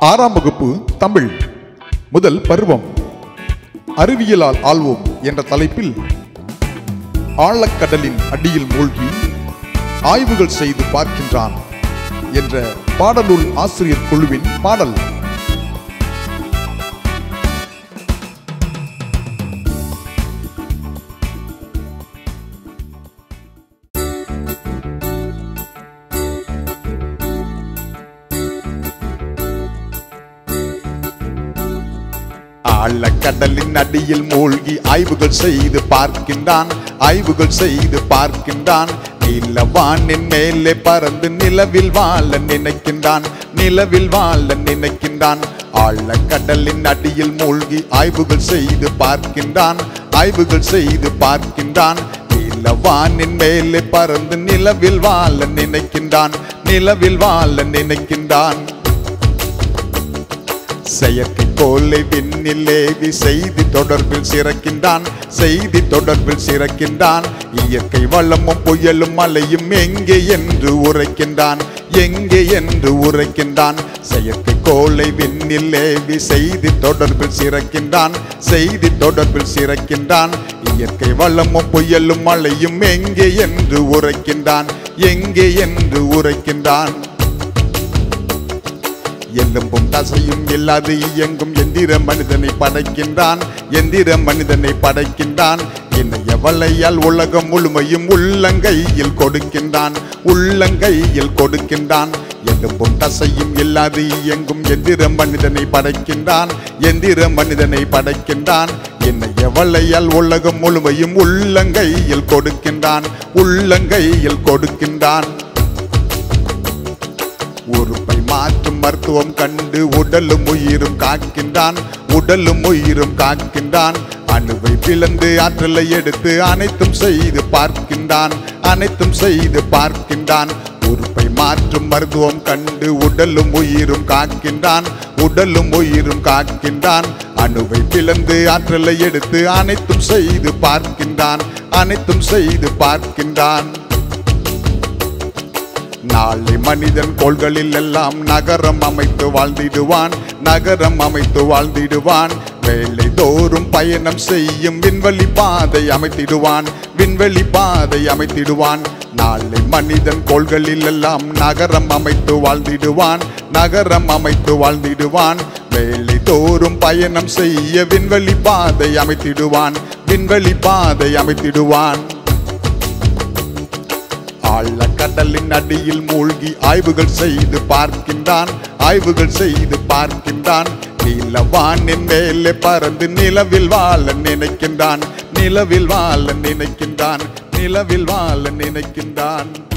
ஆறாம் வகுப்பு தமிழ் முதல் பருவம் அறிவியலால் ஆள்வோம் என்ற தலைப்பில் ஆழக்கடலின் அடியில் மூழ்கி ஆய்வுகள் செய்து பார்க்கின்றான் என்ற பாடநூல் ஆசிரியர் குழுவின் பாடல் ஆழக்கடலின் அடியில் மூழ்கி ஆய்வுகள் செய்து பார்க்கின்றான் ஆய்வுகள் செய்து பார்க்கின்றான் நீலவானின் மேலே பறந்து நிலவில் வாழ நினைக்கின்றான் நிலவில் வாழ நினைக்கின்றான் ஆழக்கடலின் அடியில் மூழ்கி ஆய்வுகள் செய்து பார்க்கின்றான் ஆய்வுகள் செய்து பார்க்கின்றான் நீலவானின் மேலே பறந்து நிலவில் வாழ நினைக்கின்றான் நிலவில் வாழ நினைக்கின்றான் செயற்கைக்கோளை விண்ணிலேவி செய்தி தொடர்பில் சிறக்கின்றான் செய்தி தொடர்பில் சிறக்கின்றான் இயற்கை வளமும் புயலும் மலையும் எங்கே என்று உரைக்கின்றான் எங்கே என்று உரைக்கின்றான் செயற்கைக்கோளை விண்ணிலேவி செய்தி தொடர்பில் சிறக்கின்றான் செய்தி தொடர்பில் சிறக்கின்றான் இயற்கை வளமும் புயலும் மலையும் எங்கே என்று உரைக்கின்றான் எங்கே என்று உரைக்கின்றான் எலும்பும் தசையும் இல்லாது இயங்கும் எந்திர மனிதனை படைக்கின்றான் எந்திர மனிதனை படைக்கின்றான் இணைய வலையால் உலகம் முழுமையும் உள்ளங்கையில் கொடுக்கின்றான் உள்ளங்கையில் கொடுக்கின்றான் எலும்பும் தசையும் இல்லாது இயங்கும் எந்திர மனிதனை படைக்கின்றான் எந்திர மனிதனை படைக்கின்றான் இணைய வலையால் உலகம் முழுமையும் உள்ளங்கையில் கொடுக்கின்றான் உள்ளங்கையில் கொடுக்கின்றான் உறுப்பை மாற்றும் மருத்துவம் கண்டு உடலும் உயிரும் காக்கின்றான் உடலும் உயிரும் காக்கின்றான் அணுவை பிளந்து ஆற்றலை எடுத்து அனைத்தும் செய்து பார்க்கின்றான் அனைத்தும் செய்து பார்க்கின்றான் உறுப்பை மாற்றும் மருத்துவம் கண்டு உடலும் உயிரும் காக்கின்றான் உடலும் உயிரும் காக்கின்றான் அணுவை பிளந்து ஆற்றலை எடுத்து அனைத்தும் செய்து பார்க்கின்றான் அனைத்தும் செய்து பார்க்கின்றான் நாளை மனிதன் கோள்களில் எல்லாம் நகரம் அமைத்து வாழ்ந்திடுவான் நகரம் அமைத்து வாழ்ந்திடுவான் வேலை தோறும் பயணம் செய்யும் விண்வெளி பாதை அமைத்திடுவான் விண்வெளி பாதை அமைத்திடுவான் நாளை மனிதன் கோள்களில் எல்லாம் நகரம் அமைத்து வாழ்ந்திடுவான் நகரம் அமைத்து வாழ்ந்திடுவான் வேலை தோறும் பயணம் செய்ய விண்வெளி பாதை அமைத்திடுவான் விண்வெளி பாதை அமைத்திடுவான் ஆழக்கடலின் அடியில் மூழ்கி ஆய்வுகள் செய்து பார்க்கின்றான் ஆய்வுகள் செய்து பார்க்கின்றான் நீலவானின் மேலே பறந்து நிலவில் வாழ நினைக்கின்றான் நிலவில் வாழ நினைக்கின்றான் நிலவில் வாழ நினைக்கின்றான்